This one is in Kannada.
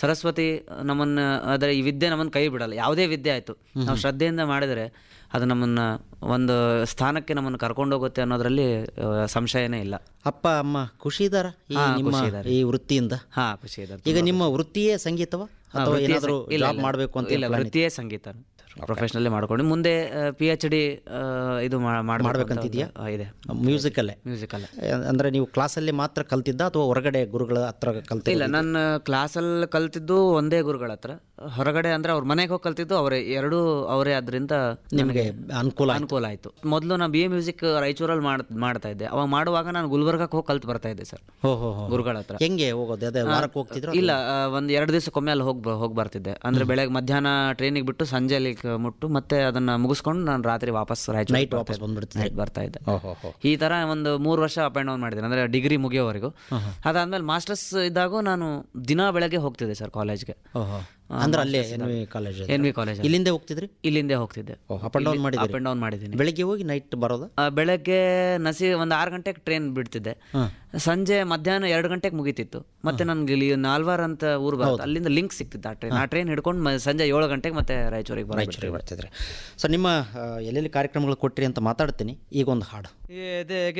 ಸರಸ್ವತಿ ನಮ್ಮನ್ನು ಅದರ ಈ ವಿದ್ಯೆ ನಮ್ಮನ್ನು ಕೈ ಬಿಡಲ್ಲ ಯಾವುದೇ ವಿದ್ಯೆ ಆಯಿತು ನಾವು ಶ್ರದ್ಧೆಯಿಂದ ಮಾಡಿದರೆ ಅದು ನಮ್ಮನ್ನು ಒಂದು ಸ್ಥಾನಕ್ಕೆ ನಮ್ಮನ್ನು ಕರ್ಕೊಂಡು ಹೋಗುತ್ತೆ ಅನ್ನೋದರಲ್ಲಿ ಆ, ಸಂಶಯನೇ ಇಲ್ಲ ಅಪ್ಪ ಅಮ್ಮ ಖುಷಿ ಇದ್ದಾರ ಈ ಹಾ, ನಿಮ್ಮ ಖುಷಿ ಇದ್ದಾರೆ. ಈ ವೃತ್ತಿಯಿಂದ ಹಾಂ ಖುಷಿ ಇದೆ ಈಗ ನಿಮ್ಮ ವೃತ್ತಿಯೇ ಸಂಗೀತವ ಅಥವಾ ವೃತ್ತಿಯೇ ಏನಾದರೂ ಸಂ- ಇಲ್ಲ, ಜಾಬ್ ಇಲ್ಲ. ಮಾಡಬೇಕು ಅಂತ ಇಲ್ಲ plan ಇದೆ? ವೃತ್ತಿಯೇ ಸಂಗೀತ ಪ್ರೊಫೆಷನಲ್ಲೇ ಮಾಡ್ಕೊಂಡು ಮುಂದೆ ಪಿ ಎಚ್ ಡಿ ಇದು ಮಾ- ಮಾಡ್ಬೇಕು ಅಂತ ಮಾಡ್ಬೇಕಂತಿದ್ಯಾ? ಒಂದು- ಆ, ಇದೆ ಮ್ಯೂಸಿಕಲ್ಲೇ ಮ್ಯೂಸಿಕಲ್ಲೇ ಅಂದ್ರೆ ನೀವು ಕ್ಲಾಸಲ್ಲಿ ಮಾತ್ರ ಕಲ್ತಿದ್ದ ಅಥವಾ ಹೊರಗಡೆ ಗುರುಗಳ ಹತ್ರ ಕಲ್ತಿಲ್ಲ ಇಲ್ಲ ನನ್ನ ಕ್ಲಾಸಲ್ಲಿ ಕಲ್ತಿದ್ದು ಒಂದೇ ಗುರುಗಳ ಹತ್ರ ಹೊರಗಡೆ ಅಂದ್ರೆ ಅವ್ರ ಮನೆಗೆ ಹೋಗಿ ಕಲ್ತಿದ್ದು ಅವರೇ ಎರಡೂ ಅವರೇ ಅದರಿಂದ ನಿಮಗೆ ಅನುಕೂಲ ಆಯ್ತು. ಅನುಕೂಲ ಆಯಿತು ಮೊದಲು ನಾನು ಬಿ ಎ ಮ್ಯೂಸಿಕ್ ರಾಯಚೂರಲ್ಲಿ ಮಾಡ್ ಮಾಡ್ತಾ ಇದ್ದೆ ಅವಾಗ ಮಾಡುವಾಗ ನಾನು ಗುಲ್ಬರ್ಗಕ್ಕೆ ಹೋಗಿ ಕಲ್ತು ಬರ್ತಾ ಇದ್ದೆ ಸರ್ ಹೋ ಹೋ ಹೋ ಗುರುಗಳ ಹತ್ರ ಹೆಂಗೆ ಹೋಗೋದು ಅದೇ ವಾರಕ್ಕೆ ಹೋಗ್ತಿದ್ರು ಇಲ್ಲ ಆ, ಒಂದ್ ಎರಡು ದಿವಸಕ್ಕೊಮ್ಮೆ ಅಲ್ಲಿ ಹೋಗಿ ಹೋಗಿ ಬರ್ತಿದ್ದೆ ಅಂದ್ರೆ ಬೆಳಗ್ಗೆ ಮಧ್ಯಾಹ್ನ ಟ್ರೈನಿಗೆ ಬಿಟ್ಟು ಸಂಜೆ ಅಲ್ಲಿ ಕ- ಮುಟ್ಟು ಮತ್ತೆ ಅದನ್ನ ಮುಗಿಸ್ಕೊಂಡು ನಾನು ರಾತ್ರಿ ವಾಪಸ್ ರಾಯಚೂರು ನೈಟ್ ವಾಪಸ್ ಬಂದ್ಬಿಡ್ತಿದ್ದೆ ನೈಟ್ ಬರ್ತಾ ಇದ್ದೆ ಓ ಹೋ ಹೋ ಈ ತರ ಒಂದು ಮೂರು ವರ್ಷ ಅಪ್ ಆ್ಯಂಡ್ ಡೌನ್ ಮಾಡಿದ್ದೀನಿ ಅಂದ್ರೆ ಡಿಗ್ರಿ ಮುಗಿಯೋವರೆಗೂ ಅದಾದ್ಮೇಲೆ ಮಾಸ್ಟರ್ಸ್ ಇದ್ದಾಗೂ ನಾನು ದಿನ ಬೆಳಗ್ಗೆ ಹೋಗ್ತಿದ್ದೆ ಸರ್ ಕಾಲೇಜ್ಗೆ ಓಹೋ ಅಂದ್ರೆ ಅಲ್ಲೇ N V college N V college ಇಲ್ಲಿಂದ ಹೋಗ್ತಿದ್ರಿ ಇಲ್ಲಿಂದೇ ಹೋಗ್ತಿದ್ದೆ ಓ ಅಪ್ ಅಂಡ್ ಡೌನ್ ಅಪ್ ಮಾಡಿದ್ರಿ ಆ್ಯಂಡ್ ಡೌನ್ ಮಾಡಿದ್ದೀನಿ ಬೆಳಿಗ್ಗೆ ಹೋಗಿ ನೈಟ್ ಬರೋದಾ ಆ, ಬೆಳಗ್ಗೆ ನಸಿ ಒಂದು ಆರು ಗಂಟೆಗೆ ಟ್ರೈನ್ ಬಿಡ್ತಿದ್ದೆ ಸಂಜೆ ಮಧ್ಯಾಹ್ನ ಎರಡು ಗಂಟೆಗೆ ಮುಗೀತಿತ್ತು ಮತ್ತೆ ನನ್ಗೆ ಇಲ್ಲಿ ನಾಲ್ವಾರ್ ಅಂತ ಊರು ಬರುತ್ತೆ ಅಲ್ಲಿಂದ ಲಿಂಕ್ ಸಿಕ್ತಿತ್ತು ಆ ಟ್ರೈನ್ ಆ ಟ್ರೈನ್ ಹಿಡ್ಕೊಂಡು ಮ- ಸಂಜೆ ಏಳು ಗಂಟೆಗೆ ಮತ್ತೆ ರಾಯಚೂರಿಗೆ ಬರೋದು ರಾಯಚೂರಿಗೆ ಬರ್ತಿದ್ರಿ ಸೊ ನಿಮ್ಮ ಆ, ಎಲ್ಲೆಲ್ಲಿ ಕಾರ್ಯಕ್ರಮಗಳು ಕೊಟ್ಟಿರಿ ಅಂತ ಮಾತಾಡ್ತೀನಿ ಈಗ ಒಂದು ಹಾಡು ಎದೆಗೆ